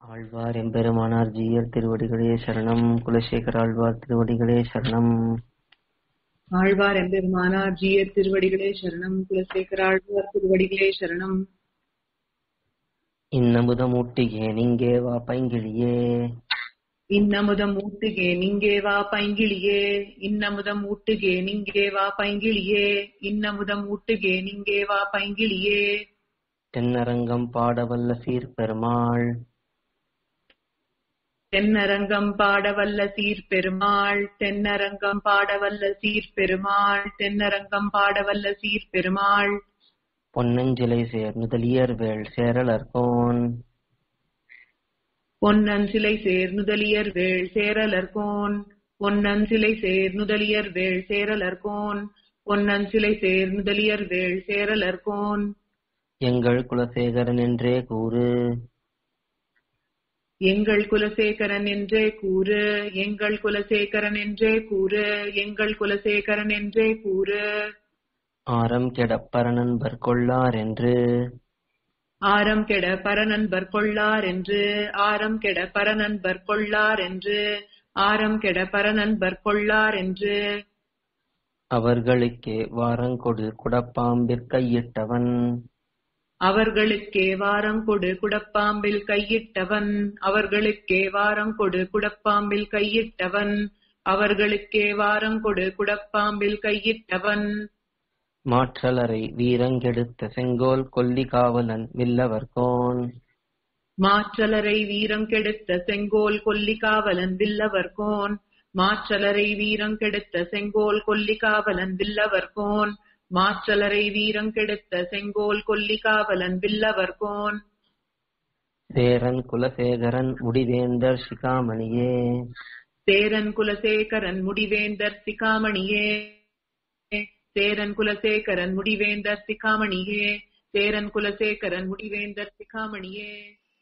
ஆழ்வார் எம்பெருமானார் ஜீயர் திருவடிகளே சரணம் குலசேகர ஆழ்வார் திருவடிகளே சரணம் ஆழ்வார் எம்பெருமானார் ஜீயர் திருவடிகளே சரணம் குலசேகர ஆழ்வார் திருவடிகளே சரணம் இன்னமுதமூட்டிகே நிங்கே வா பைங்கிளியே இன்னமுதம் ஊட்டுகே நிங்கே வா பைங்கிளியே இன்னமுதம் ஊட்டுகே நிங்கே வா பைங்கிளியே இன்னமுதம் ஊட்டுகே நிங்கே வா பைங்கிளியே தென்னரங்கம் பாடவல்ல சீர்பெருமாள் தென்னரங்கம் பாடவல்ல சீர்பெருமாள் தென்னரங்கம் பாடவல்ல சீர்பெருமாள் தென்னரங்கம் பாடவல்ல சீர்பெருமாள் பொன்னஞ்சிலை சேர் முதலியர் வேள் சேரலர்கோன் பொன்னன் சிலை சேர் நுதலியர் வேள் சேரலர்கோன் பொன்னன் சிலை சேர் நுதலியர் வேள் சேரலர்கோன் பொன்னன் சிலை சேர் நுதலியர் வேள் சேரலர்கோன் எங்கள் குலசேகரன் என்றே கூறு எங்கள் குலசேகரன் என்றே கூறு எங்கள் குலசேகரன் என்றே கூறு எங்கள் குலசேகரன் என்றே கூறு ஆரம் கெடப்பரநன்பர் கொள்ளார் என்று ஆரம் கெட பரநண்பர் கொள்ளார் என்று ஆரம் கெட பரநண்பர் கொள்ளார் என்று ஆரம் கெட பரநண்பர் கொள்ளார் என்று அவர்களுக்கே வாரங்கொடு குடப்பாம்பிற் கையிட்டவன் அவர்களுக்கே வாரம் கொடு குடப்பாம்பில் கையிட்டவன் அவர்களுக்கே வாரம் கொடு குடப்பாம்பில் கையிட்டவன் அவர்களுக்கே வாரம் கொடு குடப்பாம்பில் கையிட்டவன் மாற்றலரை வீரங்கெடுத்த செங்கோல் கொல்லி காவலன் வில்லவர்கோன் மாற்றலரை வீரம் கெடுத்த செங்கோல் கொல்லி காவலன் வில்லவர்கோன் மாற்றலரை வீரம் கெடுத்த செங்கோல் கொல்லி காவலன் வில்லவர்கோன் மாற்றலரை வீரம் கெடுத்த செங்கோல் கொல்லி காவலன் வில்லவர்கோன் சேரன் குலசேகரன் முடிவேந்தர் சிகாமணியே சேரன் குலசேகரன் முடிவேந்தர் சிகாமணியே சேரன் குலசேகரன் முடிவேந்தர் சிகாமணியே சேரன் குலசேகரன் முடிவேந்தர் சிகாமணியே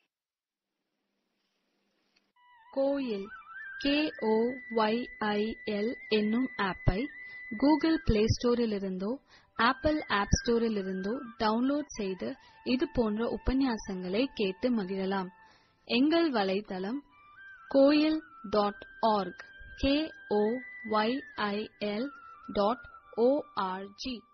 Koyil K O Y I L என்னும் ஆப்பை கூகுள் பிளே ஸ்டோரிலிருந்தோ ஆப்பிள் ஆப் ஸ்டோரிலிருந்தோ டவுன்லோட் செய்து இது போன்ற உபன்யாசங்களை கேட்டு மகிழலாம் எங்கள் வலைத்தளம் Koyil dot org K O Y I L dot O R G